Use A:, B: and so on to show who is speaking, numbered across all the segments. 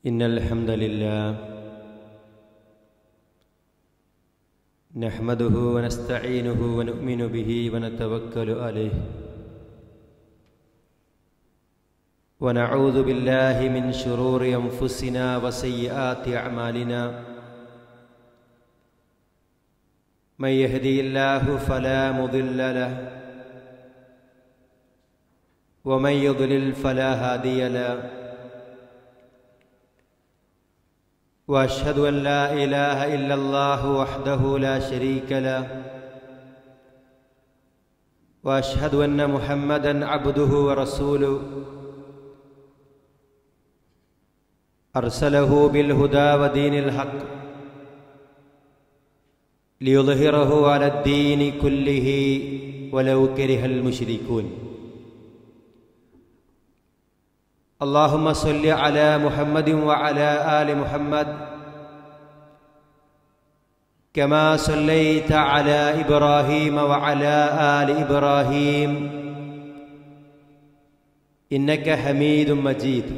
A: إن الحمد لله نحمده ونستعينه ونؤمن به ونتوكل عليه ونعوذ بالله من شرور أنفسنا وسيئات أعمالنا من يهدي الله فلا مضل له ومن يضلل فلا هادي له واشهد ان لا اله الا الله وحده لا شريك له واشهد ان محمدا عبده ورسوله ارسله بالهدى ودين الحق ليظهره على الدين كله ولو كره المشركون اللهم صل على محمد وعلى ال محمد كما صليت على ابراهيم وعلى ال ابراهيم انك حميد مجيد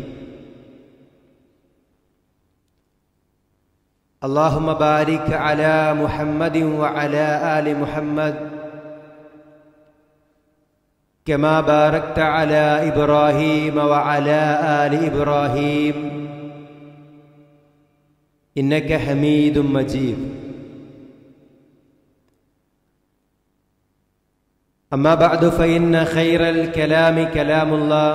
A: اللهم بارك على محمد وعلى ال محمد كما باركت على ابراهيم وعلى ال ابراهيم انك حميد مجيد اما بعد فان خير الكلام كلام الله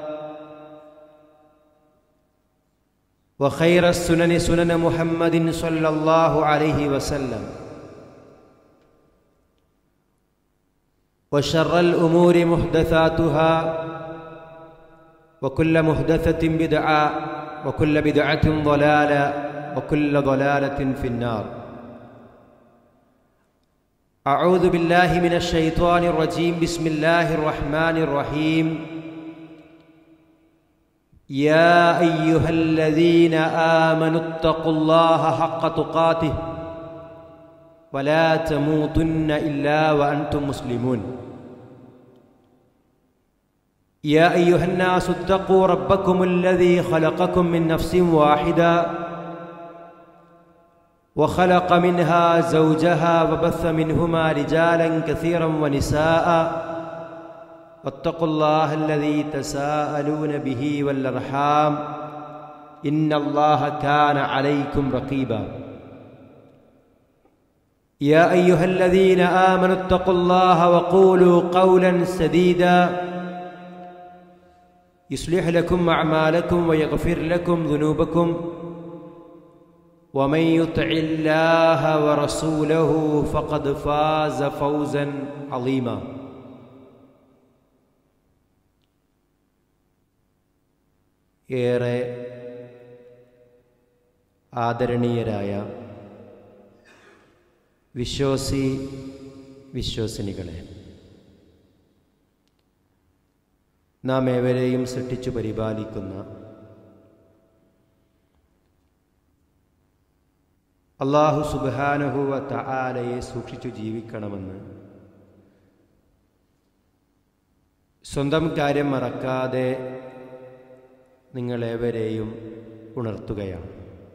A: وخير السنن سنن محمد صلى الله عليه وسلم وشر الامور محدثاتها وكل محدثه بدعه وكل بدعه ضلاله وكل ضلاله في النار اعوذ بالله من الشيطان الرجيم بسم الله الرحمن الرحيم يا ايها الذين امنوا اتقوا الله حق تقاته ولا تموتن الا وانتم مسلمون يا ايها الناس اتقوا ربكم الذي خلقكم من نفس واحده وخلق منها زوجها وبث منهما رجالا كثيرا ونساء واتقوا الله الذي تساءلون به والارحام ان الله كان عليكم رقيبا يا ايها الذين امنوا اتقوا الله وقولوا قولا سديدا يصلح لكم اعمالكم ويغفر لكم ذنوبكم ومن يطع الله ورسوله فقد فاز فوزا عظيما ഏറെ ആദരണീയരായ വിശ്വാസി വിശ്വസിനികളെ നാം ഏവരെയും സൃഷ്ടിച്ചു പരിപാലിക്കുന്ന അള്ളാഹു സുബാനഹുവ തആലയെ സൂക്ഷിച്ചു ജീവിക്കണമെന്ന് സ്വന്തം കാര്യം മറക്കാതെ നിങ്ങളേവരെയും ഉണർത്തുകയാണ്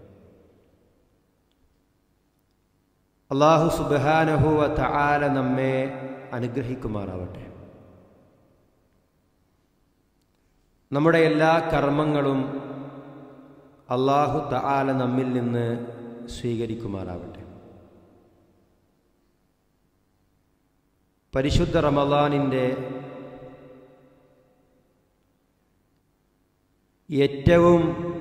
A: അള്ളാഹു സുബാനഹുവ തആല നമ്മെ അനുഗ്രഹിക്കുമാറാവട്ടെ നമ്മുടെ എല്ലാ കർമ്മങ്ങളും അള്ളാഹു തആല നമ്മിൽ നിന്ന് സ്വീകരിക്കുമാറാവട്ടെ പരിശുദ്ധ റമദാനിൻ്റെ ഏറ്റവും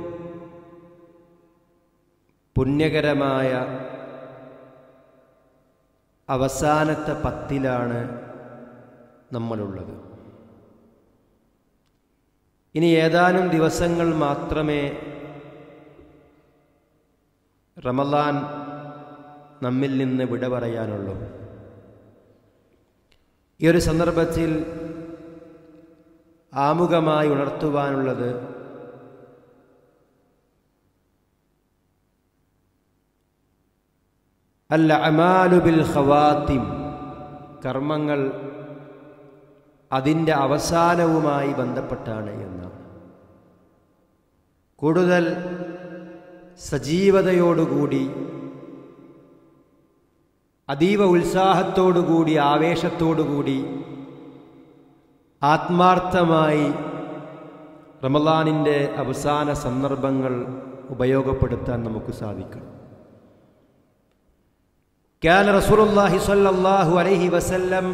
A: പുണ്യകരമായ അവസാനത്തെ പത്തിലാണ് നമ്മളുള്ളത് ഇനി ഏതാനും ദിവസങ്ങൾ മാത്രമേ റമലാൻ നമ്മിൽ നിന്ന് വിട പറയാനുള്ളൂ ഈ ഒരു സന്ദർഭത്തിൽ ആമുഖമായി ഉണർത്തുവാനുള്ളത് അല്ല അമാലുബിൽ ഖവാത്തിം കർമ്മങ്ങൾ അതിൻ്റെ അവസാനവുമായി ബന്ധപ്പെട്ടാണ് എന്നാണ് കൂടുതൽ സജീവതയോടുകൂടി അതീവ ഉത്സാഹത്തോടുകൂടി ആവേശത്തോടുകൂടി ആത്മാർത്ഥമായി റമലാനിൻ്റെ അവസാന സന്ദർഭങ്ങൾ ഉപയോഗപ്പെടുത്താൻ നമുക്ക് സാധിക്കണം كان رسول الله صلى الله عليه وسلم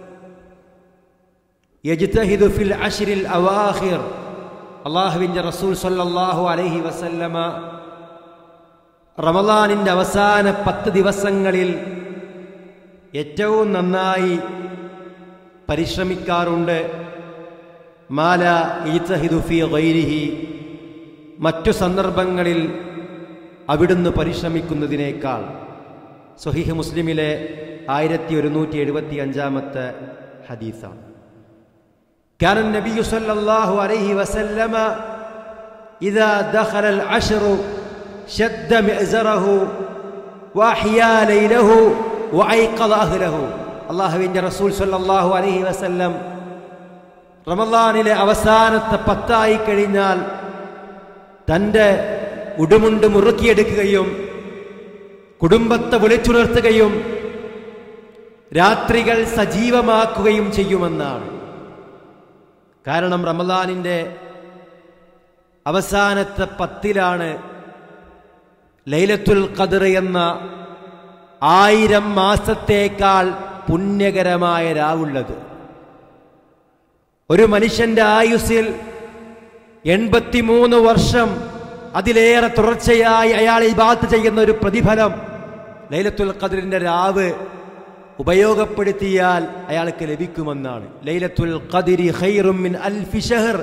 A: يجتهد في العشر الأواخر അള്ളാഹുവിൻ്റെ റസൂൽ സല്ലല്ലാഹു അലൈഹി വസല്ലമ റമദാനിൻ്റെ അവസാന പത്ത് ദിവസങ്ങളിൽ ഏറ്റവും നന്നായി പരിശ്രമിക്കാറുണ്ട് മാല ഈത്തഹിദുഫി ഗൈരിഹി മറ്റു സന്ദർഭങ്ങളിൽ അവിടുന്ന് പരിശ്രമിക്കുന്നതിനേക്കാൾ സൊഹീഹ് മുസ്ലിമിലെ ആയിരത്തി ഒരുന്നൂറ്റി എഴുപത്തി അഞ്ചാമത്തെ ഹദീസാണ് كان النبي صلى الله عليه وسلم إذا دخل العشر شد مئزره وأحيا ليله وأيقظ أهله അള്ളാഹുവിൻ്റെ റസൂൽ സല്ലല്ലാഹു അലൈഹി വസല്ലം റമദാനിലെ അവസാനത്തെ പത്തായി കഴിഞ്ഞാൽ തൻ്റെ ഉടുമുണ്ട് മുറുക്കിയെടുക്കുകയും കുടുംബത്തെ വിളിച്ചുണർത്തുകയും രാത്രികൾ സജീവമാക്കുകയും ചെയ്യുമെന്നാണ് കാരണം റമദാനിൻ്റെ അവസാനത്തെ പത്തിലാണ് ലൈലത്തുൽ ഖദർ എന്ന ആയിരം മാസത്തേക്കാൾ പുണ്യകരമായ രാവുള്ളത് ഒരു മനുഷ്യന്റെ ആയുസ്സിൽ എൺപത്തിമൂന്ന് വർഷം അതിലേറെ തുടർച്ചയായി അയാൾ ഇബാത്ത് ചെയ്യുന്ന ഒരു പ്രതിഫലം ലൈലത്തുൽ ഖദറിന്റെ രാവ് ഉപയോഗപ്പെടുത്തിയാൽ അയാൾക്ക് ലഭിക്കുമെന്നാണ് ലൈലത്തുൽ ഖദിരി ഖൈറും മിൻ അൽഫി ഷഹർ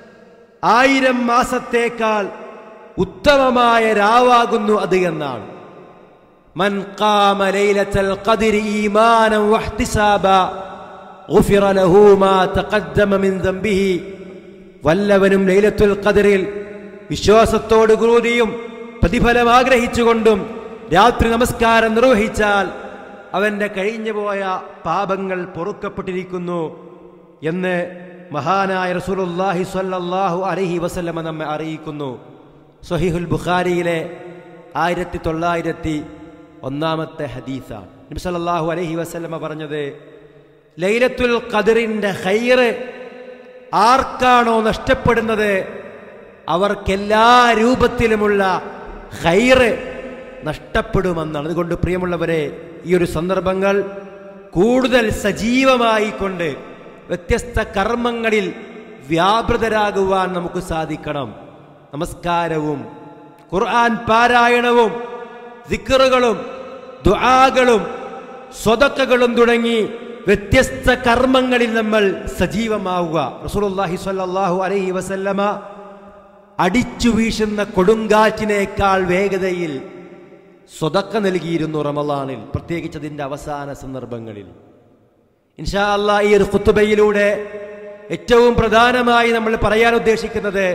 A: ആയിരം മാസത്തേക്കാൾ ഉത്തമമായ രാവാകുന്നു അത് എന്നാണ് മൻ ഖാമ ലൈലത്തുൽ ഖദിരി ഈമാനം വഹ്തിസാബ ഗുഫിറ ലഹു മാ തഖദ്ദമ മിൻ ദംബിഹി വല്ലവനും ലൈലത്തുൽ ഖദറിൽ വിശ്വാസത്തോടു കൂടിയും പ്രതിഫലം ആഗ്രഹിച്ചുകൊണ്ടും രാത്രി നമസ്കാരം നിർവഹിച്ചാൽ അവന്റെ കഴിഞ്ഞുപോയ പാപങ്ങൾ പൊറുക്കപ്പെട്ടിരിക്കുന്നു എന്ന് മഹാനായ റസൂലുള്ളാഹി സ്വല്ലല്ലാഹു അലൈഹി വസല്ലമ നമ്മെ അറിയിക്കുന്നു സഹിഹുൽ ബുഖാരിയിലെ ആയിരത്തി തൊള്ളായിരത്തി ഒന്നാമത്തെ ഹദീസാണ് നബി സല്ലല്ലാഹു അലൈഹി വസല്ലമ പറഞ്ഞത് ലൈലത്തുൽ ഖദറിന്റെ ഹൈറ് ആർക്കാണോ നഷ്ടപ്പെടുന്നത് അവർക്കെല്ലാ രൂപത്തിലുമുള്ള ഹൈറ് നഷ്ടപ്പെടുമെന്നാണ് അതുകൊണ്ട് പ്രിയമുള്ളവരെ ഈ ഒരു സന്ദർഭങ്ങൾ കൂടുതൽ സജീവമായിക്കൊണ്ട് വ്യത്യസ്ത കർമ്മങ്ങളിൽ വ്യാപൃതരാകുവാൻ നമുക്ക് സാധിക്കണം നമസ്കാരവും ഖുർആൻ പാരായണവും ദിക്കറുകളും ദുആകളും സ്വതക്കകളും തുടങ്ങി വ്യത്യസ്ത കർമ്മങ്ങളിൽ നമ്മൾ സജീവമാവുക റസൂലുള്ളാഹി സ്വല്ലല്ലാഹു അലൈഹി വസല്ലമ അടിച്ചു വീശുന്ന കൊടുങ്കാറ്റിനേക്കാൾ വേഗതയിൽ സ്വതക്ക നൽകിയിരുന്നു റമലാനിൽ പ്രത്യേകിച്ച് അതിൻ്റെ അവസാന സന്ദർഭങ്ങളിൽ ഇൻഷാ അല്ലാ ഈ ഒരു കുത്തുബയിലൂടെ ഏറ്റവും പ്രധാനമായി നമ്മൾ പറയാൻ ഉദ്ദേശിക്കുന്നത്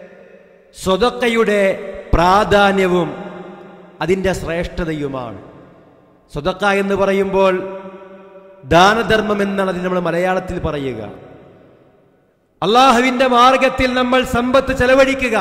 A: സ്വതക്കയുടെ പ്രാധാന്യവും അതിൻ്റെ ശ്രേഷ്ഠതയുമാണ് സ്വതക്ക എന്ന് പറയുമ്പോൾ ദാനധർമ്മം എന്നാണ് അതിന് നമ്മൾ മലയാളത്തിൽ പറയുക അള്ളാഹുവിന്റെ മാർഗത്തിൽ നമ്മൾ സമ്പത്ത് ചെലവഴിക്കുക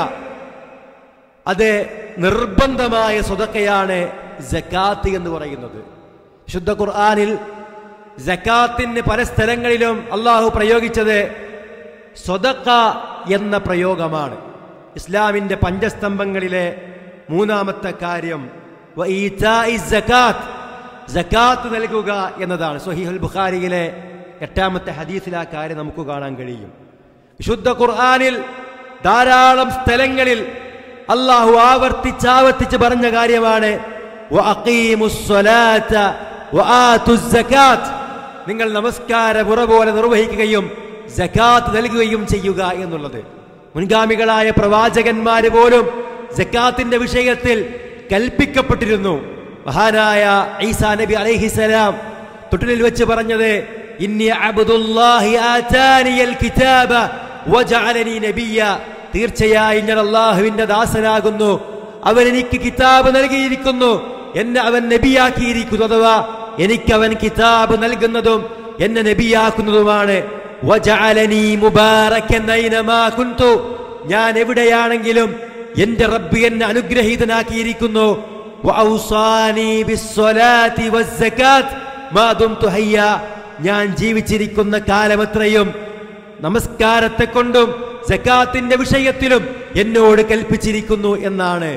A: അത് നിർബന്ധമായ സ്വതക്കയാണ് ജക്കാത്ത് എന്ന് പറയുന്നത് ശുദ്ധ ഖുർആാനിൽ ജക്കാത്തിന് പല സ്ഥലങ്ങളിലും അള്ളാഹു പ്രയോഗിച്ചത് സ്വതക്ക എന്ന പ്രയോഗമാണ് ഇസ്ലാമിന്റെ പഞ്ചസ്തംഭങ്ങളിലെ മൂന്നാമത്തെ കാര്യം വ ഈതാഇ സകാത്ത് സക്കാത്ത് നൽകുക എന്നതാണ് സൊഹീഹുൽ ബുഖാരിയിലെ എട്ടാമത്തെ ഹദീസിൽ ആ കാര്യം നമുക്ക് കാണാൻ കഴിയും വിശുദ്ധ ഖുർആാനിൽ ധാരാളം സ്ഥലങ്ങളിൽ അള്ളാഹു ആവർത്തിച്ചാവർത്തിച്ച് പറഞ്ഞ കാര്യമാണ് വഅഖീമുസ്സലാത്ത വആതുസ്സകാത്ത്. നിങ്ങൾ നമസ്കാര മുറ പോലെ നിർവഹിക്കുകയും ജക്കാത്ത് നൽകുകയും ചെയ്യുക എന്നുള്ളത് മുൻഗാമികളായ പ്രവാചകന്മാര് പോലും ജക്കാത്തിന്റെ വിഷയത്തിൽ കൽപ്പിക്കപ്പെട്ടിരുന്നു മഹാനായ ഈസാ നബി അലൈഹിസലാം തൊട്ടിലിൽ വെച്ച് പറഞ്ഞത് ഇന്നി അബ്ദുല്ലാഹി ആതാനിയൽ കിതാബ വജഅലനി നബിയ തീർച്ചയായും ഞാൻ അള്ളാഹുവിന്റെ ദാസനാകുന്നു അവൻ എനിക്ക് കിതാബ് നൽകിയിരിക്കുന്നു എന്നെ അവൻ നബിയാക്കിയിരിക്കുന്നു അഥവാ എനിക്ക് അവൻ കിതാബ് നൽകുന്നതും എന്നെ നബിയാക്കുന്നതുമാണ് വജഅലനി മുബാറകൻ ഐനമാ കുന്തു ഞാൻ എവിടെയാണെങ്കിലും എന്റെ റബ്ബ് എന്നെ അനുഗ്രഹീതനാക്കിയിരിക്കുന്നു വഔസാനി ബിസ്സലാത്തി വസ്സകാത്ത് മാ ദുംതു ഹയ്യ. ഞാൻ ജീവിച്ചിരിക്കുന്ന കാലമത്രയും നമസ്കാരത്തെ കൊണ്ടും സക്കാത്തിന്റെ വിഷയത്തിലും എന്നോട് കൽപ്പിച്ചിരിക്കുന്നു എന്നാണ്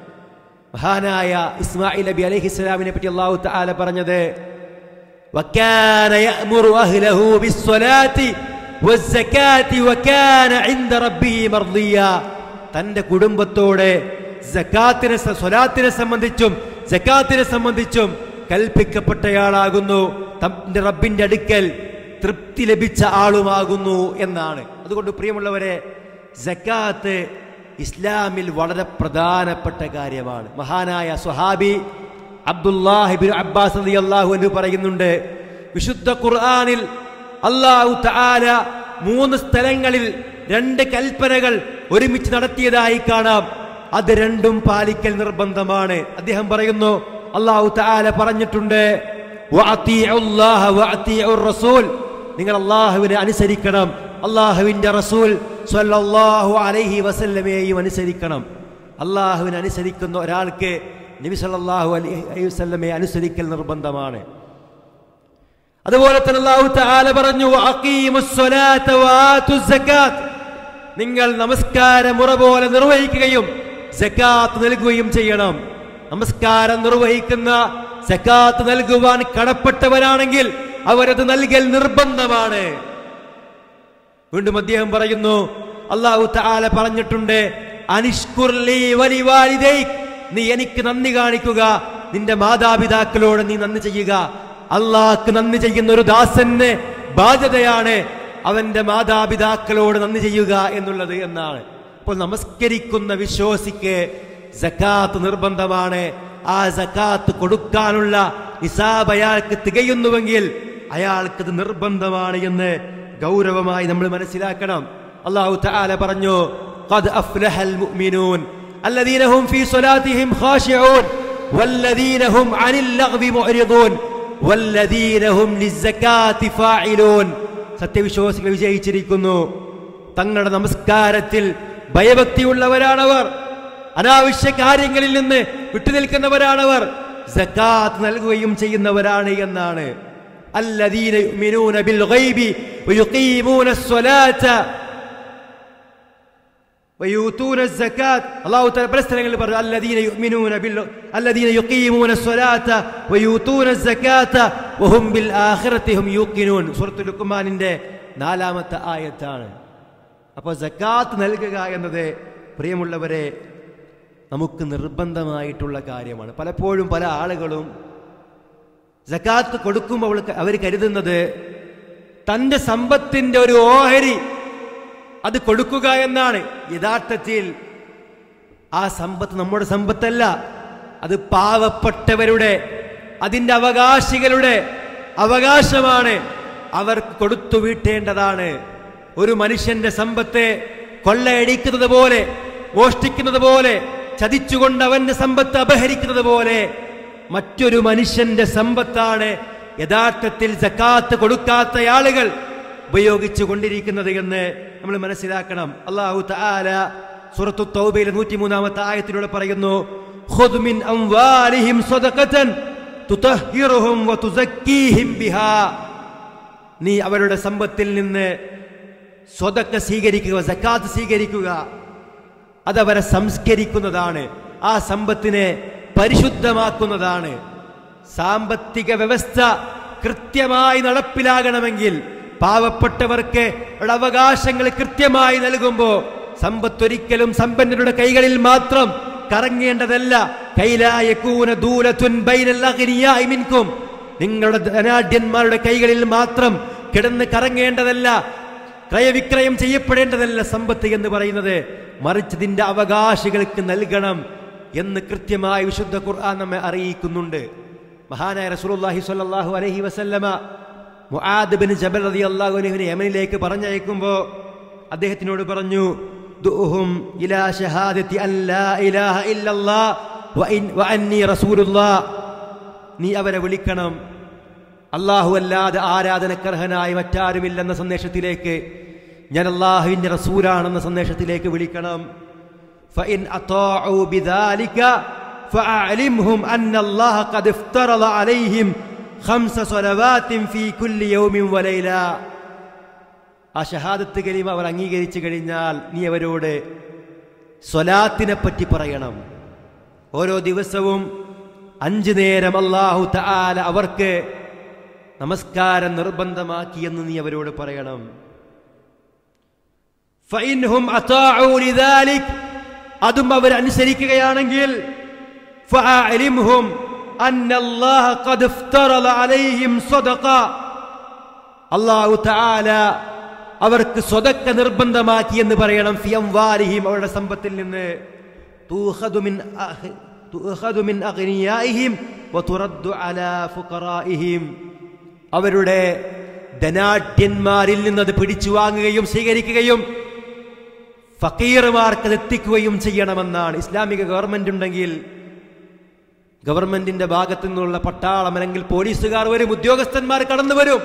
A: മഹാനായ ഇസ്മായിൽ നബി അലൈഹിസ്സലാമിനെ പറ്റി അള്ളാഹു തആല പറഞ്ഞത് وكان يأمر أهله بالصلاة والزكاة وكان عند ربه مرضيا തന്റെ കുടുംബത്തോടെ സക്കാത്തിനെ സ- സ്വലാത്തിനെ സംബന്ധിച്ചും സക്കാത്തിനെ സംബന്ധിച്ചും കൽപ്പിക്കപ്പെട്ടയാളാകുന്നു തന്റെ റബ്ബിന്റെ അടുക്കൽ തൃപ്തി ലഭിച്ച ആളുമാകുന്നു എന്നാണ് അതുകൊണ്ട് പ്രിയമുള്ളവരെ സക്കാത്ത് ഇസ്ലാമിൽ വളരെ പ്രധാനപ്പെട്ട കാര്യമാണ് മഹാനായ സ്വഹാബി അബ്ദുല്ലാഹിബിൻ അബ്ബാസ് റളിയല്ലാഹു അൻഹു പറയുന്നുണ്ട് വിശുദ്ധ ഖുർആനിൽ അല്ലാഹു തആല മൂന്ന് സ്ഥലങ്ങളിൽ രണ്ട് കൽപ്പനകൾ ഒരുമിച്ച് നടത്തിയതായി കാണാം അത് രണ്ടും പാലിക്കൽ നിർബന്ധമാണ് അദ്ദേഹം പറയുന്നു അല്ലാഹു തആല പറഞ്ഞിട്ടുണ്ട് വഅതീഉല്ലാഹ വഅതീഉർ റസൂൽ നിങ്ങൾ അള്ളാഹുവിനെ അനുസരിക്കണം അള്ളാഹുവിന്റെ റസൂൽ സ്വല്ലല്ലാഹു അലൈഹി വസല്ലമയെയും അനുസരിക്കണം അള്ളാഹുവിനെ അനുസരിക്കുന്ന ഒരാൾക്ക് നബി സല്ലല്ലാഹു അലൈഹി വസല്ലമയെ അനുസരിക്കൽ നിർബന്ധമാണ് അതുപോലെ തന്നെ അല്ലാഹു തആല പറഞ്ഞു "വഅഖീമുസ് സ്വലാത്ത വആതുസ് സകാത്ത്." നിങ്ങൾ നമസ്കാരം മുറ പോലെ നിർവഹിക്കുകയും സക്കാത്ത് നൽകുകയും ചെയ്യണം നമസ്കാരം നിർവഹിക്കുന്ന സക്കാത്ത് നൽകുവാൻ കടപ്പെട്ടവരാണെങ്കിൽ അവരത് നൽകൽ നിർബന്ധമാണ് വീണ്ടും അദ്ദേഹം പറയുന്നു അള്ളാഹു തആല പറഞ്ഞിട്ടുണ്ട് അനിഷ്കുർ ലീ വലിവാലിദൈക് നീ എനിക്ക് നന്ദി കാണിക്കുക നിന്റെ മാതാപിതാക്കളോട് നീ നന്ദി ചെയ്യുക അള്ളാഹ്ക്ക് നന്ദി ചെയ്യുന്ന ഒരു ദാസന് ബാധ്യതയാണ് അവന്റെ മാതാപിതാക്കളോട് നന്ദി ചെയ്യുക എന്നുള്ളത് എന്നാണ് അപ്പോൾ നമസ്കരിക്കുന്ന വിശ്വാസിക്ക് സക്കാത്ത് നിർബന്ധമാണ് ആ സക്കാത്ത് കൊടുക്കാനുള്ള നിസാബ് അയാൾക്ക് തികയുന്നുവെങ്കിൽ അയാൾക്കത് നിർബന്ധമാണ് എന്ന് ഗൗരവമായി നമ്മൾ മനസ്സിലാക്കണം അള്ളാഹു തആല പറഞ്ഞു قد أفلح المؤمنون الذين هم في صلاتهم خاشعون والذين هم عن اللغو معرضون والذين هم للزكاة فاعلون സത്യവിശ്വാസികൾ വിജയിച്ചിരിക്കുന്നു തങ്ങളുടെ നമസ്കാരത്തിൽ ഭയഭക്തിയുള്ളവരാണവർ അനാവശ്യ കാര്യങ്ങളിൽ നിന്ന് വിട്ടുനിൽക്കുന്നവരാണവർ സക്കാത്ത് നൽകുകയും ചെയ്യുന്നവരാണ് എന്നാണ് الذين يؤمنون بالغيب ويقيمون الصلاة ويؤتون الزكاة الله تعالى പല സ്ഥലങ്ങളിൽ പറഞ്ഞു الذين يؤمنون بال الذين يقيمون الصلاة ويؤتون الزكاة وهم بالآخرة هم يوقنون സൂറത്തുൽ ലുക്മാനിന്റെ നാലാമത്തെ ആയത്താണ് അപ്പോൾ സക്കാത്ത് നൽകുക എന്നത് പ്രിയമുള്ളവരെ നമുക്ക് നിർബന്ധമായിട്ടുള്ള കാര്യമാണ് പലപ്പോഴും പല ആളുകളും സക്കാത്ത് കൊടുക്കുമ്പോൾ അവൾ അവർ കരുതുന്നത് തന്റെ സമ്പത്തിന്റെ ഒരു ഓഹരി അത് കൊടുക്കുക എന്നാണ് യഥാർത്ഥത്തിൽ ആ സമ്പത്ത് നമ്മുടെ സമ്പത്തല്ല അത് പാവപ്പെട്ടവരുടെ അതിന്റെ അവകാശികളുടെ അവകാശമാണ് അവർക്ക് കൊടുത്തു വീട്ടേണ്ടതാണ് ഒരു മനുഷ്യന്റെ സമ്പത്തെ കൊള്ളയടിക്കുന്നത് പോലെ മോഷ്ടിക്കുന്നത് പോലെ ചതിച്ചുകൊണ്ട് അവന്റെ സമ്പത്ത് അപഹരിക്കുന്നത് പോലെ മറ്റൊരു മനുഷ്യന്റെ സമ്പത്താണ് യഥാർത്ഥത്തിൽ സക്കാത്ത് കൊടുക്കാത്ത ആളുകൾ ഉപയോഗിച്ചു കൊണ്ടിരിക്കുന്നത് എന്ന് നമ്മൾ മനസ്സിലാക്കണം അള്ളാഹു തആല സൂറത്തു തൗബയിലെ നൂറ്റിമൂന്നാമത്തെ ആയത്തിലൂടെ പറയുന്നു "ഖുദ് മിൻ അംവാലിഹിം സ്വദഖതൻ തുതഹിറുഹും വതുസക്കീഹിം ബിഹാ നീ അവരുടെ സമ്പത്തിൽ നിന്ന് സ്വതക്ക സ്വീകരിക്കുക സക്കാത്ത് സ്വീകരിക്കുക അതവരെ സംസ്കരിക്കുന്നതാണ് ആ സമ്പത്തിനെ പരിശുദ്ധമാക്കുന്നതാണ് സാമ്പത്തിക വ്യവസ്ഥ കൃത്യമായി നടപ്പിലാകണമെങ്കിൽ പാവപ്പെട്ടവർക്ക് ഉള്ള അവകാശങ്ങൾ കൃത്യമായി നൽകുമ്പോൾ സമ്പത്തൊരിക്കലും സമ്പന്നരുടെ കൈകളിൽ മാത്രം കറങ്ങേണ്ടതല്ല കൈലായക്കൂന ദൂലത്തുൻ ബൈനൽ അഗ്നിയായി മിൻകും നിങ്ങളുടെ ധനാഢ്യന്മാരുടെ കൈകളിൽ മാത്രം കിടന്ന് കറങ്ങേണ്ടതല്ല ക്രയവിക്രയം ചെയ്യപ്പെടേണ്ടതല്ല സമ്പത്ത് എന്ന് പറയുന്നത് മറിച്ച് ഇതിന്റെ അവകാശികൾക്ക് നൽകണം എന്ന് കൃത്യമായി വിശുദ്ധ ഖുർആൻ നമ്മെ അറിയിക്കുന്നുണ്ട് മഹാനായ റസൂലുള്ളാഹി സ്വല്ലല്ലാഹു അലൈഹി വസല്ലമ മുആദ് ബിൻ ജബൽ റളിയല്ലാഹു അൻഹുവിനെ യമനിലേക്ക് പറഞ്ഞയക്കുമ്പോൾ അദ്ദേഹത്തിനോട് പറഞ്ഞു ദുഉഹും ഇലാ ഷഹാദത്തി അൻ ലാ ഇലാഹ ഇല്ലല്ലാഹ് വ ഇൻ വ അന്നി റസൂലുള്ളാഹ് നീ അവരെ വിളിക്കണം അള്ളാഹു അല്ലാതെ ആരാധനക്കർഹനായി മറ്റാരുമില്ലെന്ന സന്ദേശത്തിലേക്ക് ഞാൻ അള്ളാഹുവിൻ്റെ റസൂലാണെന്ന സന്ദേശത്തിലേക്ക് വിളിക്കണം فإن أطاعوا بذلك فأعلمهم أن الله قد افترض عليهم خمس صلوات في كل يوم وليلة ആ ഷഹാദത്ത് കലിമ അവർ അംഗീകരിച്ചു കഴിഞ്ഞാൽ നീ അവരോട് സ്വലാത്തിനെ പറ്റി പറയണം ഓരോ ദിവസവും അഞ്ചു നേരം അള്ളാഹു തആല അവർക്ക് നമസ്കാരം നിർബന്ധമാക്കിയെന്ന് നീ അവരോട് പറയണം ഫഇൻഹും അതാഉ ലിദാലിക് അതും അവർ അനുസരിക്കുകയാണെങ്കിൽ ഫഅലിംഹും അന്ന അല്ലാഹ ഖദ് ഇഫ്തറള അലൈഹിം സദഖ അല്ലാഹു തആല അവർക്ക് സ്വതക്ക നിർബന്ധമാക്കി എന്ന് പറയണം ഫി അംവാലിഹിം അവരുടെ സമ്പത്തിൽ നിന്ന് തൂഖദു മിൻ അഹ്- തൂഖദു മിൻ അഗ്നിയായിഹിം വതുറദ്ദു അലാ ഫുഖറായിഹിം അവരുടെ ധനാഢ്യന്മാരിൽ നിന്നത് പിടിച്ചു വാങ്ങുകയും സ്വീകരിക്കുകയും ഫക്കീർമാർക്ക് അത് എത്തിക്കുകയും ചെയ്യണമെന്നാണ് ഇസ്ലാമിക ഗവൺമെന്റ് ഉണ്ടെങ്കിൽ ഗവൺമെന്റിന്റെ ഭാഗത്തു നിന്നുള്ള പട്ടാളം അല്ലെങ്കിൽ പോലീസുകാർ വരും ഉദ്യോഗസ്ഥന്മാർ കടന്നു വരും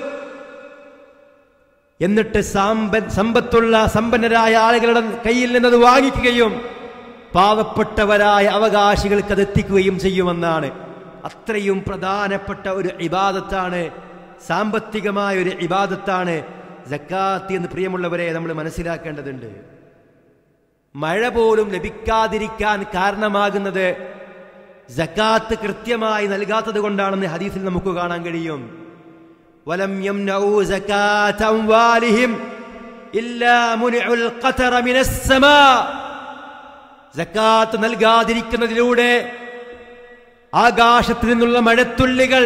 A: എന്നിട്ട് സാമ്പ സമ്പത്തുള്ള സമ്പന്നരായ ആളുകളുടെ കയ്യിൽ നിന്നത് വാങ്ങിക്കുകയും പാവപ്പെട്ടവരായ അവകാശികൾക്ക് അത് എത്തിക്കുകയും ചെയ്യുമെന്നാണ് അത്രയും പ്രധാനപ്പെട്ട ഒരു ഇബാദത്താണ് സാമ്പത്തികമായ ഒരു ഇബാദത്താണ് ജക്കാത്ത് എന്ന് പ്രിയമുള്ളവരെ നമ്മൾ മനസ്സിലാക്കേണ്ടതുണ്ട് മഴ പോലും ലഭിക്കാതിരിക്കാൻ കാരണമാകുന്നത് ജക്കാത്ത് കൃത്യമായി നൽകാത്തത് കൊണ്ടാണെന്ന് ഹദീസിൽ നമുക്ക് കാണാൻ കഴിയും വലം യംനഊ സകാത്ത അംവാലിഹിം ഇല്ലാ മുനിഉൽ ഖതറ മിനസ് സമാ സക്കാത്ത് നൽകാതിരിക്കുന്നതിലൂടെ ആകാശത്ത് നിന്നുള്ള മഴത്തുള്ളികൾ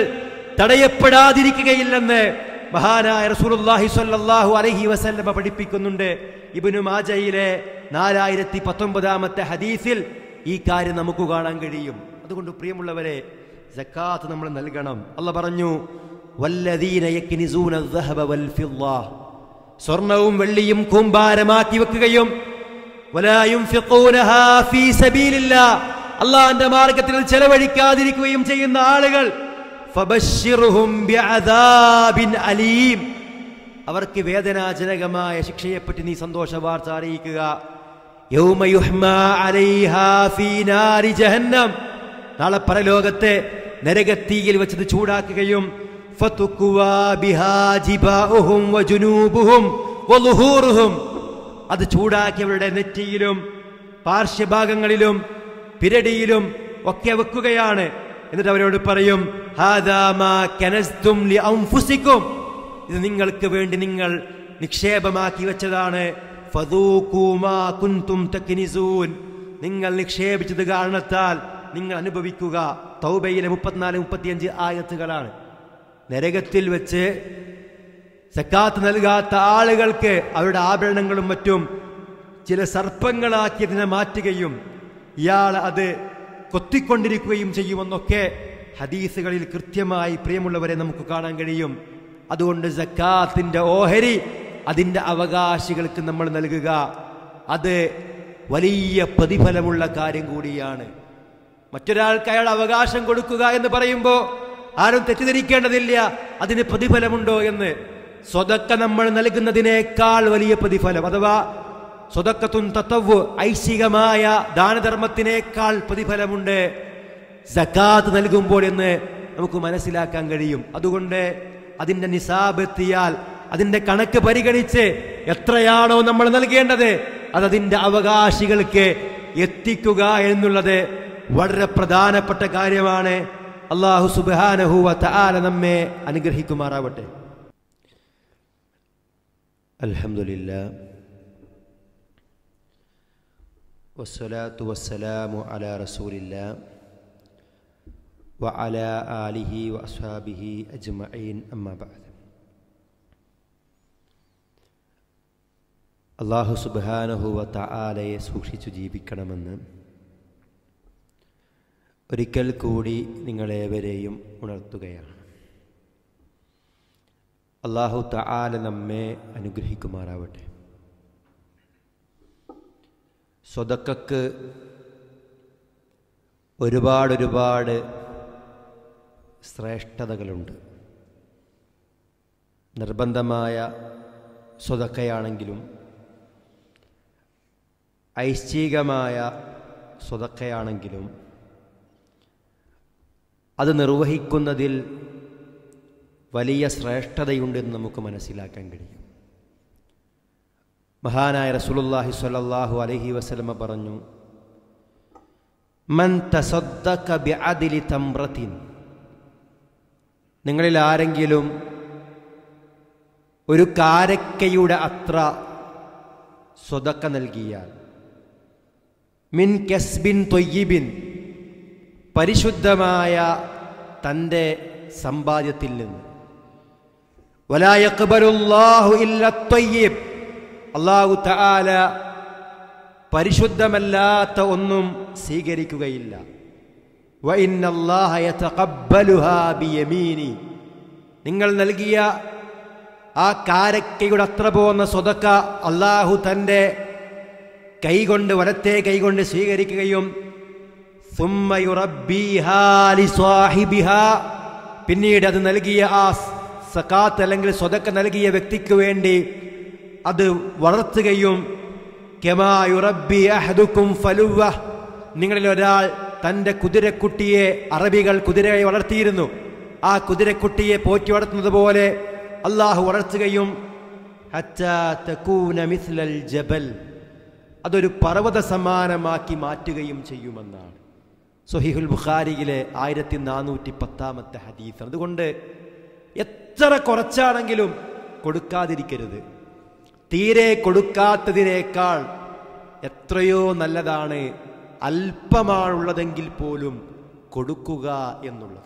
A: തടയപ്പെടാതിരിക്കുകയില്ലെന്ന് മഹാനായ റസൂലുള്ളാഹി സ്വല്ലല്ലാഹു അലൈഹി വസല്ലമ പഠിപ്പിക്കുന്നുണ്ട് ഇബ്നു മാജയിലെ നാലായിരത്തി പത്തൊമ്പതാമത്തെ ഹദീസിൽ ഈ കാര്യം നമുക്ക് കാണാൻ കഴിയും അതുകൊണ്ട് പ്രിയമുള്ളവരെ സക്കാത്ത് നമ്മൾ നൽകണം അല്ല പറഞ്ഞു വല്ലദീന യക്നിസൂന الذهب والفضة സ്വർണവും വെള്ളിയും കൂമ്പാരമാക്കി വെക്കുകയും ولا ينفقونها في سبيل الله അള്ളാഹിന്റെ മാർഗത്തിൽ ചെലവഴിക്കാതിരിക്കുകയും ചെയ്യുന്ന ആളുകൾ ഫബശ്ശിർഹും ബിഅദാബിൻ അലീം അവർക്ക് വേദനാജനകമായ ശിക്ഷയെപ്പറ്റി നീ സന്തോഷ വാർത്ത അറിയിക്കുക യൗമ യുഹ്മാ അലൈഹാ ഫീ നാരി ജഹന്നം നാളെ പരലോകത്തെ നരകത്തീയിൽ വെച്ചത് ചൂടാക്കുകയും ഫതുക്വാ ബിഹാ ജിബാഉഹും വജുനൂബുഹും വളുഹൂറുഹും അത് ചൂടാക്കി അവരുടെ നെറ്റിയിലും പാർശ്വഭാഗങ്ങളിലും പിരടിയിലും ഒക്കെ വെക്കുകയാണ് എന്നിട്ട് അവരോട് പറയും "ഹാദാ മാ കനസ്തും ലി അൻഫുസിക്കും." ഇത് നിങ്ങൾക്ക് വേണ്ടി നിങ്ങൾ നിക്ഷേപമാക്കി വെച്ചതാണ് ഫദൂഖൂ മാ കുൻതും തക്നിസൂൻ. നിങ്ങൾ നിക്ഷേപിച്ചത് കാരണത്താൽ നിങ്ങൾ അനുഭവിക്കുക തൗബയിലെ മുപ്പത്തിനാല് മുപ്പത്തിയഞ്ച് ആയത്തുകളാണ് നരകത്തിൽ വെച്ച് സക്കാത്ത് നൽകാത്ത ആളുകൾക്ക് അവരുടെ ആഭരണങ്ങളും മറ്റും ചില സർപ്പങ്ങളാക്കി അതിനെ മാറ്റുകയും ഇയാൾ അത് കൊത്തിക്കൊണ്ടിരിക്കുകയും ചെയ്യുമെന്നൊക്കെ ഹദീസുകളിൽ കൃത്യമായി പ്രിയമുള്ളവരെ നമുക്ക് കാണാൻ കഴിയും അതുകൊണ്ട് സക്കാത്തിന്റെ ഓഹരി അതിൻ്റെ അവകാശികൾക്ക് നമ്മൾ നൽകുക അത് വലിയ പ്രതിഫലമുള്ള കാര്യം കൂടിയാണ് മറ്റൊരാൾക്ക് അയാൾ അവകാശം കൊടുക്കുക എന്ന് പറയുമ്പോൾ ആരും തെറ്റിദ്ധരിക്കേണ്ടതില്ല അതിന് പ്രതിഫലമുണ്ടോ എന്ന് സ്വതക്ക നമ്മൾ നൽകുന്നതിനേക്കാൾ വലിയ പ്രതിഫലം അഥവാ സ്വതക്കത്തും തത്വവ് ഐശികമായ ദാനധർമ്മത്തിനേക്കാൾ പ്രതിഫലമുണ്ട് സക്കാത്ത് നൽകുമ്പോൾ എന്ന് നമുക്ക് മനസ്സിലാക്കാൻ കഴിയും അതുകൊണ്ട് അതിന്റെ നിസാബ് എത്തിയാൽ അതിന്റെ കണക്ക് പരിഗണിച്ച് എത്രയാണോ നമ്മൾ നൽകേണ്ടത് അത് അതിന്റെ അവകാശികൾക്ക് എത്തിക്കുക എന്നുള്ളത് വളരെ പ്രധാനപ്പെട്ട കാര്യമാണ് അള്ളാഹു സുബാനഹുവ തആല നമ്മെ അനുഗ്രഹിക്കുമാറാവട്ടെ അൽഹംദുലില്ലാ والصلاة والسلام على رسول الله وعلى آله وأصحابه أجمعين أما بعد അള്ളാഹു സുബാനഹുവ തആലയെ സൂക്ഷിച്ചു ജീവിക്കണമെന്ന് ഒരിക്കൽ കൂടി നിങ്ങളേവരെയും ഉണർത്തുകയാണ് അള്ളാഹു തആല നമ്മെ അനുഗ്രഹിക്കുമാറാവട്ടെ സ്വതക്കക്ക് ഒരുപാട് ഒരുപാട് ശ്രേഷ്ഠതകളുണ്ട് നിർബന്ധമായ സ്വതക്കയാണെങ്കിലും ഐശ്ചികമായ സ്വതക്കയാണെങ്കിലും അത് നിർവഹിക്കുന്നതിൽ വലിയ ശ്രേഷ്ഠതയുണ്ടെന്ന് നമുക്ക് മനസ്സിലാക്കാൻ കഴിയും മഹാനായ റസൂലുള്ളാഹി സ്വല്ലല്ലാഹു അലൈഹി വസല്ലമ പറഞ്ഞു മൻ തസദ്ദക ബിഅദ്ലി തംറത്തിൻ നിങ്ങളിൽ ആരെങ്കിലും ഒരു കാരക്കയുടെ അത്ര സ്വതക്ക നൽകിയാൽ മിൻ കസ്ബിൻ തൊയ്യിബിൻ പരിശുദ്ധമായ തൻ്റെ സമ്പാദ്യത്തിൽ നിന്ന് വലായക്ബലുല്ലാഹു ഇല്ല തൊയ്യബ് അള്ളാഹു തആല പരിശുദ്ധമല്ലാത്ത ഒന്നും സ്വീകരിക്കുകയില്ല വഇന്നല്ലാഹ യതഖബ്ബലുഹാ ബിയമീനി നിങ്ങൾ നൽകിയ ആ കാരക്കയുടെ അത്ര പോകുന്ന സ്വതക്ക അള്ളാഹു തൻ്റെ കൈകൊണ്ട് വലത്തെ കൈകൊണ്ട് സ്വീകരിക്കുകയും സുമ്മ യുറബ്ബീഹാ ലിസ്വാഹിബിഹാ പിന്നീട് അത് നൽകിയ ആ സക്കാത്ത് അല്ലെങ്കിൽ സ്വതക്ക നൽകിയ വ്യക്തിക്ക് വേണ്ടി അത് വളർത്തുകയും കെമായുറബി അഹദുക്കും ഫലുവ നിങ്ങളിൽ ഒരാൾ തൻ്റെ കുതിരക്കുട്ടിയെ അറബികൾ കുതിരയെ വളർത്തിയിരുന്നു ആ കുതിരക്കുട്ടിയെ പോറ്റി വളർത്തുന്നത് പോലെ അള്ളാഹു വളർത്തുകയും ഹത്താ തകൂന മിസ്ലൽ ജബൽ അതൊരു പർവ്വത സമാനമാക്കി മാറ്റുകയും ചെയ്യുമെന്നാണ് സൊഹീഹുൽ ബുഖാരിയിലെ ആയിരത്തി നാനൂറ്റി പത്താമത്തെ ഹദീസാണ് അതുകൊണ്ട് എത്ര കുറച്ചാണെങ്കിലും കൊടുക്കാതിരിക്കരുത് തീരെ കൊടുക്കാത്തതിനേക്കാൾ എത്രയോ നല്ലതാണ് അല്പമാണുള്ളതെങ്കിൽ പോലും കൊടുക്കുക എന്നുള്ളത്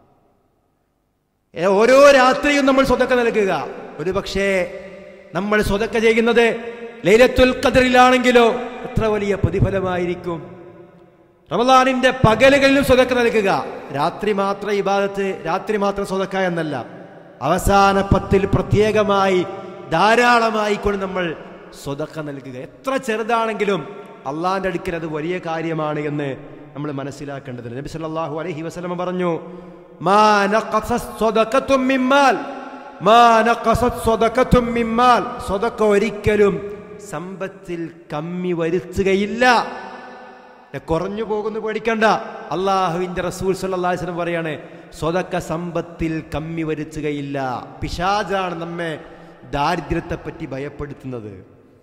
A: ഏ, ഓരോ രാത്രിയും നമ്മൾ സ്വതക്ക നൽകുക ഒരു പക്ഷേ നമ്മൾ സ്വതക്ക ചെയ്യുന്നത് ലൈലത്തുൽ ഖദറിലാണെങ്കിലോ എത്ര വലിയ പ്രതിഫലമായിരിക്കും റമദാനിന്റെ പകലുകളിലും സ്വതക്ക നൽകുക രാത്രി മാത്രം ഇബാദത്ത് രാത്രി മാത്രം സ്വതക്ക എന്നല്ല അവസാന പത്തിൽ പ്രത്യേകമായി ധാരാളമായി കൊണ്ട് നമ്മൾ സ്വതക്ക നൽകുക എത്ര ചെറുതാണെങ്കിലും അള്ളാന്റെ അടുക്കൽ അത് വലിയ കാര്യമാണ് എന്ന് നമ്മൾ മനസ്സിലാക്കേണ്ടതുണ്ട് നബി സല്ലല്ലാഹു അലൈഹി വസല്ലം പറഞ്ഞു മാ നഖസത് സ്വദഖത്തും മിമ്മാൽ മാ നഖസത് സ്വദഖത്തും മിമ്മാൽ സ്വതക്ക ഒരിക്കലും സമ്പത്തിൽ കമ്മി വരുത്തുകയില്ല ദേ കുറഞ്ഞു പോകുന്നു പേടിക്കണ്ട അള്ളാഹുവിന്റെ റസൂൽ സല്ലല്ലാഹു അലൈഹി വസല്ലം പറയാണ് സ്വതക്ക സമ്പത്തിൽ കമ്മി വരുത്തുകയില്ല പിശാജാണ് നമ്മെ ദാരിദ്ര്യത്തെപ്പറ്റി ഭയപ്പെടുത്തുന്നത്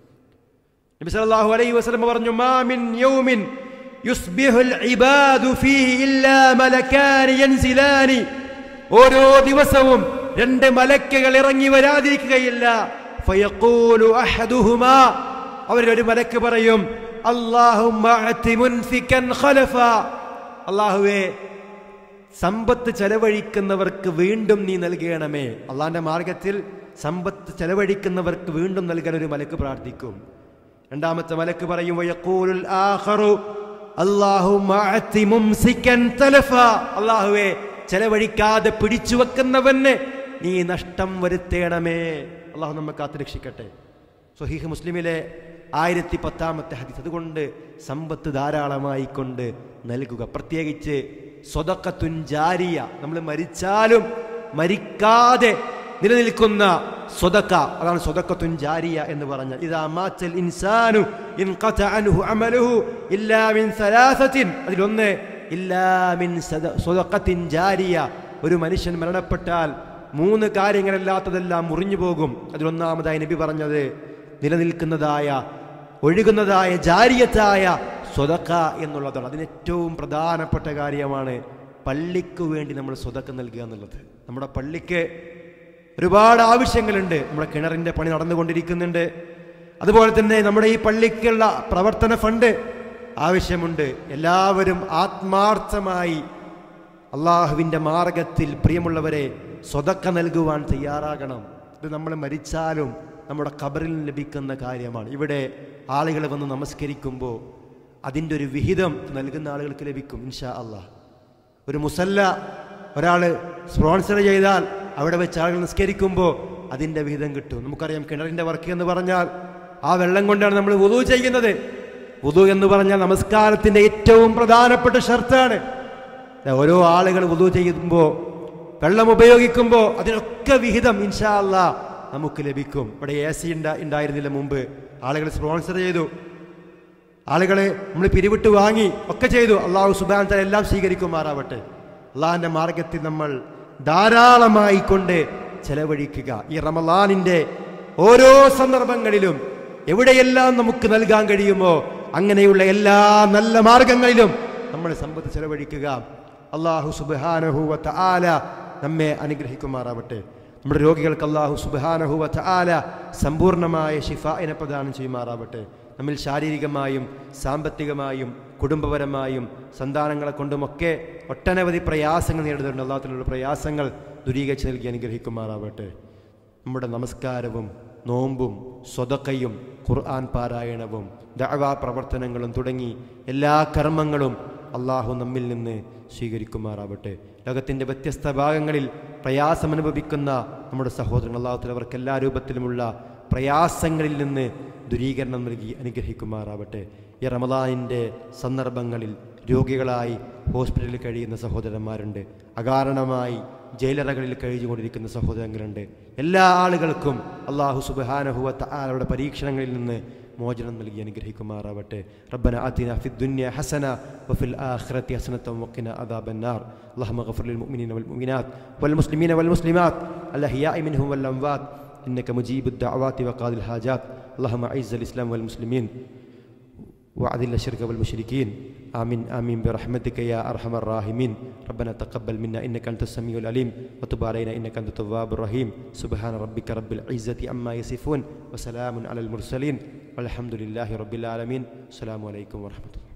A: നബി സല്ലല്ലാഹു അലൈഹി വസല്ലം പറഞ്ഞു മാ മിൻ യൗമിൻ യുസ്ബിഹുൽ ഇബാദു ഫീഹി ഇല്ലാ മലകാനി യൻസിലാനി ഓരോ ദിവസവും രണ്ട് മലക്കുകൾ ഇറങ്ങി വരാതിരിക്കുകയില്ല ഫയഖൂലു അഹദുഹുമാ അവരിൽ ഒരു മലക്ക് പറയും അല്ലാഹുമ്മ അതി മുൻഫികൻ ഖലഫ അല്ലാഹുവേ സമ്പത്ത് ചെലവഴിക്കുന്നവർക്ക് വീണ്ടും നീ നൽകണമേ അള്ളാന്റെ മാർഗത്തിൽ സമ്പത്ത് ചെലവഴിക്കുന്നവർക്ക് വീണ്ടും നൽകാൻ ഒരു മലക്ക് പ്രാർത്ഥിക്കും രണ്ടാമത്തെ മലക്ക് പറയും വയഖൂലുൽ ആഖറു അല്ലാഹുമ്മ അതി മുംസികൻ തലഫ അല്ലാഹുവേ ചെലവഴിക്കാതെ പിടിച്ചു വെക്കുന്നവന് നീ നഷ്ടം വരുത്തേണമേ അള്ളാഹു നമ്മെ കാത്തുരക്ഷിക്കട്ടെ സ്വഹീഹ് മുസ്ലിമിലെ ആയിരത്തി പത്താമത്തെ ഹദീസ് അതുകൊണ്ട് സമ്പത്ത് ധാരാളമായി കൊണ്ട് നൽകുക പ്രത്യേകിച്ച് സ്വതക്കത്തുൻ ജാരിയ നമ്മൾ മരിച്ചാലും മരിക്കാതെ നിലനിൽക്കുന്ന സ്വതക്ക അതാണ് സ്വതക്കത്തുൻ ജാരിയ എന്ന് പറഞ്ഞാൽ ഇതാ മാറ്റൽ ഇൻസാനു ഇൻ അൻഹു അമലുഹു ഇല്ലാ മിൻ സലാസത്തിൻ അതിലൊന്ന് ഇല്ലാ മിൻ സദ- സ്വതക്കത്തിൻ ജാരിയ ഒരു മനുഷ്യൻ മരണപ്പെട്ടാൽ മൂന്ന് കാര്യങ്ങളല്ലാത്തതെല്ലാം മുറിഞ്ഞു പോകും അതിലൊന്നാമതായി നബി പറഞ്ഞത് നിലനിൽക്കുന്നതായ ഒഴുകുന്നതായ ജാരിയത്തായ സ്വതക്ക എന്നുള്ളതാണ് അതിന് ഏറ്റവും പ്രധാനപ്പെട്ട കാര്യമാണ് പള്ളിക്ക് വേണ്ടി നമ്മൾ സ്വതക്ക നൽകുക എന്നുള്ളത് നമ്മുടെ പള്ളിക്ക് ഒരുപാട് ആവശ്യങ്ങളുണ്ട് നമ്മുടെ കിണറിൻ്റെ പണി നടന്നുകൊണ്ടിരിക്കുന്നുണ്ട് അതുപോലെ തന്നെ നമ്മുടെ ഈ പള്ളിക്കുള്ള പ്രവർത്തന ഫണ്ട് ആവശ്യമുണ്ട് എല്ലാവരും ആത്മാർത്ഥമായി അള്ളാഹുവിൻ്റെ മാർഗത്തിൽ പ്രിയമുള്ളവരെ സ്വതക്ക നൽകുവാൻ തയ്യാറാകണം ഇത് നമ്മൾ മരിച്ചാലും നമ്മുടെ ഖബറിൽ ലഭിക്കുന്ന കാര്യമാണ് ഇവിടെ ആളുകൾ വന്ന് നമസ്കരിക്കുമ്പോൾ അതിൻ്റെ ഒരു വിഹിതം നൽകുന്ന ആളുകൾക്ക് ലഭിക്കും ഇൻഷാ അള്ളാഹ് ഒരു മുസല്ല ഒരാൾ സ്പോൺസർ ചെയ്താൽ അവിടെ വെച്ച് ആളുകൾ നിസ്കരിക്കുമ്പോൾ അതിൻ്റെ വിഹിതം കിട്ടും നമുക്കറിയാം കിണറിൻ്റെ വർക്ക് എന്ന് പറഞ്ഞാൽ ആ വെള്ളം കൊണ്ടാണ് നമ്മൾ വുതു ചെയ്യുന്നത് വുതു എന്ന് പറഞ്ഞാൽ നമസ്കാരത്തിൻ്റെ ഏറ്റവും പ്രധാനപ്പെട്ട ഷർത്താണ് ദാ ഓരോ ആളുകൾ വുതു ചെയ്യുമ്പോൾ വെള്ളം ഉപയോഗിക്കുമ്പോൾ അതിനൊക്കെ വിഹിതം ഇൻഷാ അല്ലാ നമുക്ക് ലഭിക്കും ഇവിടെ എ സി ഉണ്ടായിരുന്നില്ല മുമ്പ് ആളുകൾ സ്പോൺസർ ചെയ്തു ആളുകളെ നമ്മൾ പിരിവിട്ട് വാങ്ങി ഒക്കെ ചെയ്തു അള്ളാഹു സുബാൻ തല എല്ലാം സ്വീകരിക്കുമാറാവട്ടെ അള്ളാഹിൻ്റെ മാർഗത്തിൽ നമ്മൾ ധാരാളമായി കൊണ്ട് ചെലവഴിക്കുക ഈ റമലാനിൻ്റെ ഓരോ സന്ദർഭങ്ങളിലും എവിടെയെല്ലാം നമുക്ക് നൽകാൻ കഴിയുമോ അങ്ങനെയുള്ള എല്ലാ നല്ല മാർഗങ്ങളിലും നമ്മൾ സമ്പത്ത് ചെലവഴിക്കുക അള്ളാഹു സുബാനഹുവത്ത ആല നമ്മെ അനുഗ്രഹിക്കുമാറാവട്ടെ നമ്മുടെ രോഗികൾക്ക് അള്ളാഹു സുബാനഹുവത്ത ആല സമ്പൂർണ്ണമായ ഷിഫായിനെ പ്രദാനം ചെയ്യുമാറാവട്ടെ നമ്മിൽ ശാരീരികമായും സാമ്പത്തികമായും കുടുംബപരമായും സന്താനങ്ങളെ കൊണ്ടുമൊക്കെ ഒട്ടനവധി പ്രയാസങ്ങൾ നേരിടുന്നുണ്ട് അള്ളാഹത്തിലുള്ള പ്രയാസങ്ങൾ ദുരീകരിച്ച് നൽകി അനുഗ്രഹിക്കുമാറാവട്ടെ നമ്മുടെ നമസ്കാരവും നോമ്പും സ്വതക്കയും ഖുർആൻ പാരായണവും ദഅവാ പ്രവർത്തനങ്ങളും തുടങ്ങി എല്ലാ കർമ്മങ്ങളും അള്ളാഹു നമ്മിൽ നിന്ന് സ്വീകരിക്കുമാറാവട്ടെ ലോകത്തിൻ്റെ വ്യത്യസ്ത ഭാഗങ്ങളിൽ പ്രയാസമനുഭവിക്കുന്ന നമ്മുടെ സഹോദരങ്ങൾ അള്ളാഹുത്തിൽ അവർക്ക് എല്ലാ രൂപത്തിലുമുള്ള പ്രയാസങ്ങളിൽ നിന്ന് ദുരീകരണം നൽകി അനുഗ്രഹിക്കുമാറാവട്ടെ ഈ റമദാനിൻ്റെ സന്ദർഭങ്ങളിൽ രോഗികളായി ഹോസ്പിറ്റലിൽ കഴിയുന്ന സഹോദരന്മാരുണ്ട് അകാരണമായി ജയിലറകളിൽ കഴിഞ്ഞുകൊണ്ടിരിക്കുന്ന സഹോദരങ്ങളുണ്ട് എല്ലാ ആളുകൾക്കും അള്ളാഹു സുബാനഹുവത്ത ആളുടെ പരീക്ഷണങ്ങളിൽ നിന്ന് മോചനം നൽകി അനുഗ്രഹിക്കുമാറാവട്ടെ റബ്ബന ആതിന ഫി ദുനിയ ഹസന വഫിൽ ആഖിറതി ഹസനത വഖിന അദാബന്നാർ اللهم اغفر للمؤمنين والمؤمنات والمسلمين والمسلمات الأحياء منهم والأموات إنك مجيب الدعوات وقاضي الحاجات اللهم أعز الإسلام والمسلمين وأذل الشرك والمشركين آمين آمين برحمتك يا أرحم الراحمين ربنا تقبل منا إنك أنت السميع العليم وتب علينا إنك أنت التواب الرحيم سبحان ربك رب العزة عما يصفون وسلام على المرسلين والحمد لله رب العالمين السلام عليكم ورحمة الله